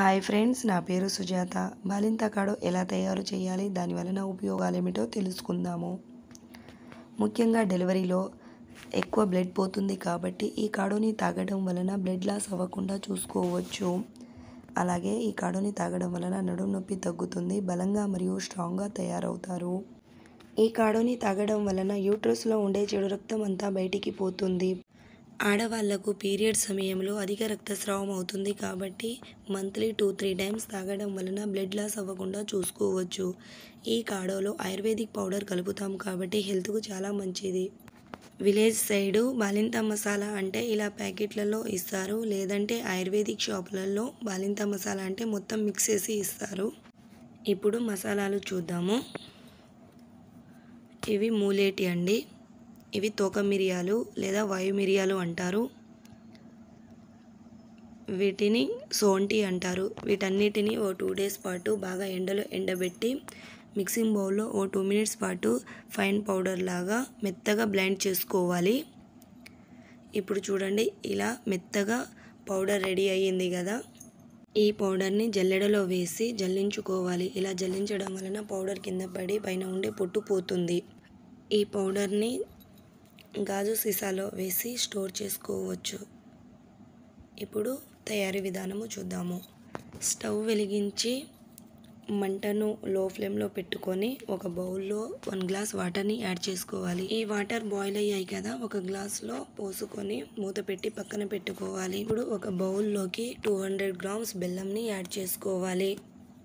hi friends నా పేరు సుజాత బాలింత కాడో ఎలా తయారు చేయాలి దాని వలన ఉపయోగాలు ఏమిటో తెలుసుకుందాము ముఖ్యంగా డెలివరీలో ఎక్కువ బ్లడ్ పోతుంది కాబట్టి ఈ కాడోని తాగడం వలన బ్లడ్ లాస్ అవ్వకుండా చూసుకోవచ్చు అలాగే ఈ కాడోని తాగడం వలన నడుము నొప్పి తగ్గుతుంది బలంగా మరియు స్ట్రాంగ్గా తయారవుతారు ఈ కాడోని తాగడం వలన యూట్రస్లో ఉండే చెడు రక్తం అంతా బయటికి పోతుంది ఆడవాళ్లకు పీరియడ్ సమయంలో అధిక రక్తస్రావం అవుతుంది కాబట్టి మంత్లీ టూ త్రీ టైమ్స్ తాగడం వలన బ్లడ్ లాస్ అవ్వకుండా చూసుకోవచ్చు ఈ కాడోలో ఆయుర్వేదిక్ పౌడర్ కలుపుతాం కాబట్టి హెల్త్కు చాలా మంచిది విలేజ్ సైడు బాలింత మసాలా అంటే ఇలా ప్యాకెట్లలో ఇస్తారు లేదంటే ఆయుర్వేదిక్ షాపులలో బాలింత మసాలా అంటే మొత్తం మిక్స్ చేసి ఇస్తారు ఇప్పుడు మసాలాలు చూద్దాము ఇవి మూలేటి అండి ఇవి తోక మిరియాలు లేదా వాయు మిరియాలు అంటారు వీటిని సోంటి అంటారు వీటన్నిటిని ఓ టూ డేస్ పాటు బాగా ఎండలో ఎండబెట్టి మిక్సింగ్ బౌల్లో ఓ టూ మినిట్స్ పాటు ఫైన్ పౌడర్ లాగా మెత్తగా బ్లెండ్ చేసుకోవాలి ఇప్పుడు చూడండి ఇలా మెత్తగా పౌడర్ రెడీ అయ్యింది కదా ఈ పౌడర్ని జల్లెడలో వేసి జల్లించుకోవాలి ఇలా జల్లించడం వలన పౌడర్ కింద పడి పైన ఉండే పొట్టు పోతుంది ఈ పౌడర్ని గాజు సీసాలో వేసి స్టోర్ చేసుకోవచ్చు ఇప్పుడు తయారీ విధానము చూద్దాము స్టవ్ వెలిగించి మంటను లో ఫ్లేమ్లో పెట్టుకొని ఒక బౌల్లో వన్ గ్లాస్ వాటర్ని యాడ్ చేసుకోవాలి ఈ వాటర్ బాయిల్ అయ్యాయి కదా ఒక గ్లాస్లో పోసుకొని మూత పెట్టి పక్కన పెట్టుకోవాలి ఇప్పుడు ఒక బౌల్లోకి టూ హండ్రెడ్ గ్రామ్స్ బెల్లంని యాడ్ చేసుకోవాలి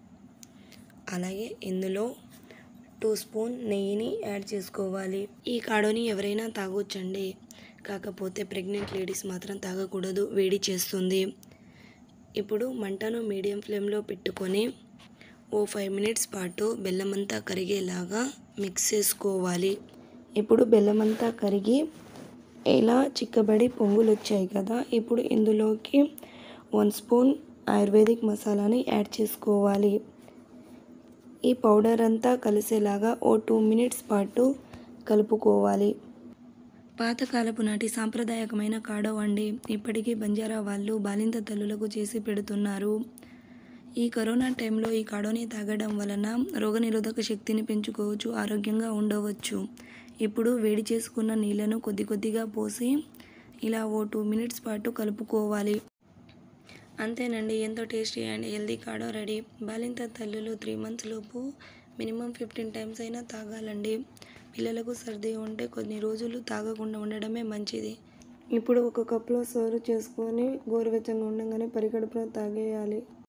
అలాగే ఇందులో టూ స్పూన్ నెయ్యిని యాడ్ చేసుకోవాలి ఈ కాడోని ఎవరైనా తాగొచ్చండి కాకపోతే ప్రెగ్నెంట్ లేడీస్ మాత్రం తాగకూడదు వేడి చేస్తుంది ఇప్పుడు మంటను మీడియం ఫ్లేమ్లో పెట్టుకొని ఓ ఫైవ్ మినిట్స్ పాటు బెల్లం అంతా కరిగేలాగా మిక్స్ చేసుకోవాలి ఇప్పుడు బెల్లం అంతా కరిగి ఇలా చిక్కబడి పొంగులు వచ్చాయి కదా ఇప్పుడు ఇందులోకి వన్ స్పూన్ ఆయుర్వేదిక్ మసాలాని యాడ్ చేసుకోవాలి ఈ పౌడర్ అంతా కలిసేలాగా ఓ టూ మినిట్స్ పాటు కలుపుకోవాలి పాతకాలపు నాటి సాంప్రదాయకమైన కాడో అండి ఇప్పటికీ బంజారా వాళ్ళు బాలింత తల్లులకు చేసి పెడుతున్నారు ఈ కరోనా టైంలో ఈ కాడోని తాగడం వలన రోగనిరోధక శక్తిని పెంచుకోవచ్చు ఆరోగ్యంగా ఉండవచ్చు ఇప్పుడు వేడి చేసుకున్న నీళ్ళను కొద్ది కొద్దిగా పోసి ఇలా ఓ టూ మినిట్స్ పాటు కలుపుకోవాలి అంతేనండి ఎంతో టేస్టీ అండ్ హెల్దీ కాడో రెడీ బాలింత తల్లులు త్రీ మంత్స్ లోపు మినిమం ఫిఫ్టీన్ టైమ్స్ అయినా తాగాలండి పిల్లలకు సర్ది ఉంటే కొన్ని రోజులు తాగకుండా ఉండడమే మంచిది ఇప్పుడు ఒక కప్లో సర్వ్ చేసుకొని గోరువెచ్చగా ఉండగానే పరిగడుపున తాగేయాలి